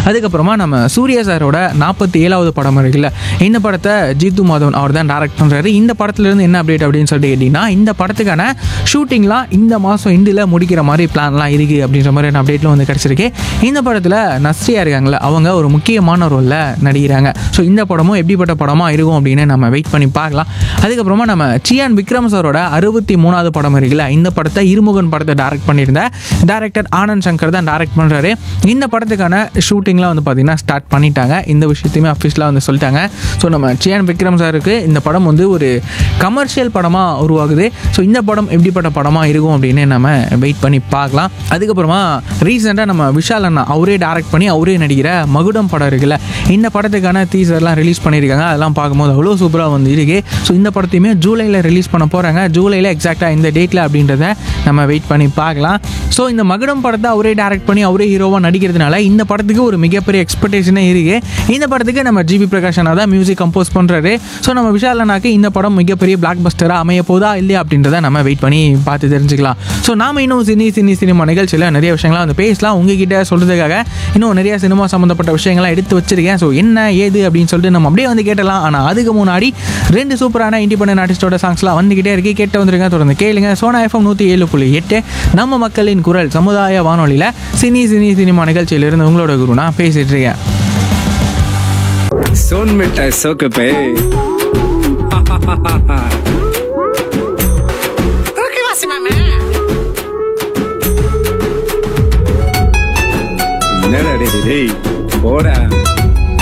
அதுக்கப்புறமா நம்ம சூர்யா சாரோட நாற்பத்தி ஏழாவது படம் இருக்குல்ல இந்த படத்தை ஜீத்து மாதவன் அவர் தான் டைரக்ட் பண்ணுறாரு இந்த படத்துலேருந்து என்ன அப்டேட் அப்படின்னு சொல்லிட்டு கேட்டிங்கன்னா இந்த படத்துக்கான ஷூட்டிங்லாம் இந்த மாதம் எண்டில் முடிக்கிற மாதிரி பிளான்லாம் இருக்குது அப்படின்ற மாதிரி அப்டேட்லாம் வந்து கிடச்சிருக்கு இந்த படத்தில் நஸ்ரியா இருக்காங்களே அவங்க ஒரு முக்கியமான ரோலில் நடிக்கிறாங்க ஸோ இந்த படமும் எப்படிப்பட்ட படமாக இருக்கும் அப்படின்னு நம்ம வெயிட் பண்ணி பார்க்கலாம் அதுக்கப்புறமா நம்ம சியான் விக்ரம் சாரோட அறுபத்தி மூணாவது படம் இருக்குல்ல இந்த படத்தை இருமுகன் படத்தை டைரக்ட் பண்ணியிருந்த டேரக்டர் ஆனந்த் சங்கர் தான் டைரக்ட் பண்ணுறாரு இந்த படத்துக்கான ஷூட்டிங்லாம் வந்து பார்த்திங்கன்னா ஸ்டார்ட் பண்ணிட்டாங்க இந்த விஷயத்தையுமே அஃபீஷியலாக வந்து சொல்லிட்டாங்க ஸோ நம்ம சியான் விக்ரம் சாருக்கு இந்த படம் வந்து ஒரு கமர்ஷியல் படமாக உருவாகுது ஸோ இந்த படம் எப்படிப்பட்ட படமாக இருக்கும் அப்படின்னு நம்ம வெயிட் பண்ணி பார்க்கலாம் அதுக்கப்புறமா ரீசெண்டாக நம்ம விஷால் அண்ணா அவரே டைரக்ட் பண்ணி அவரே நடிக்கிற மகுடம் படம் இருக்குல்ல இந்த படத்துக்கான டீசர்லாம் ரிலீஸ் பண்ணியிருக்காங்க அதெல்லாம் பார்க்கும்போது அவ்வளோ சூப்பராக வந்து இருக்கு ஸோ இந்த படத்தையுமே ஜூலையில் ரிலீஸ் பண்ண போகிறாங்க ஜூலையில் எக்ஸாக்டாக இந்த டேட்டில் அப்படின்றத நம்ம வெயிட் பண்ணி பார்க்கலாம் ஸோ இந்த மகுடம் படத்தை அவரே டைரக்ட் பண்ணி அவரே ஹீரோவாக நடிக்கிறதுனால இந்த படத்துக்கு ஒரு மிகப்பெரிய எக்ஸ்பெக்டேஷனே இருக்கு இந்த படத்துக்கு நம்ம ஜிபி பிரகாஷனா தான் மியூசிக் கம்போஸ் பண்ணுறாரு ஸோ நம்ம விஷால் அண்ணாக்கு இந்த படம் மிகப்பெரிய பிளாக் பஸ்டராக அமைய போதா இல்லையா அப்படின்றத நம்ம வெயிட் பண்ணி பார்த்து தெரிஞ்சுக்கலாம் ஸோ நாம இன்னும் சினி சினி சினிமா நிகழ்ச்சியில் நிறைய விஷயங்கள்லாம் வந்து பேசலாம் உங்ககிட்ட சொல்கிறதுக்காக இன்னும் நிறைய சினிமா சம்மந்தப்பட்ட விஷயங்கள்லாம் எடுத்து வச்சிருக்கேன் ஸோ என்ன ஏது அப்படின்னு சொல்லிட்டு நம்ம அப்படியே வந்து கேட்டலாம் ஆனால் அதுக்கு முன்னாடி ரெண்டு சூப்பரான இண்டிபெண்டன்ட் ஆர்டிஸ்டோட சாங்ஸ்லாம் வந்துகிட்டே இருக்கு கேட்டு வந்துருங்க தொடர்ந்து கேளுங்க சோனா எஃப்எம் நூற்றி ஏழு புள்ளி எட்டு நம்ம மக்களின் குரல் சமுதாய வானொலியில் சினி சினி சினிமா நிகழ்ச்சியிலிருந்து உங்களோட குரு நான் பேசிட்டு இருக்கேன் सोन मिठाई सो के पे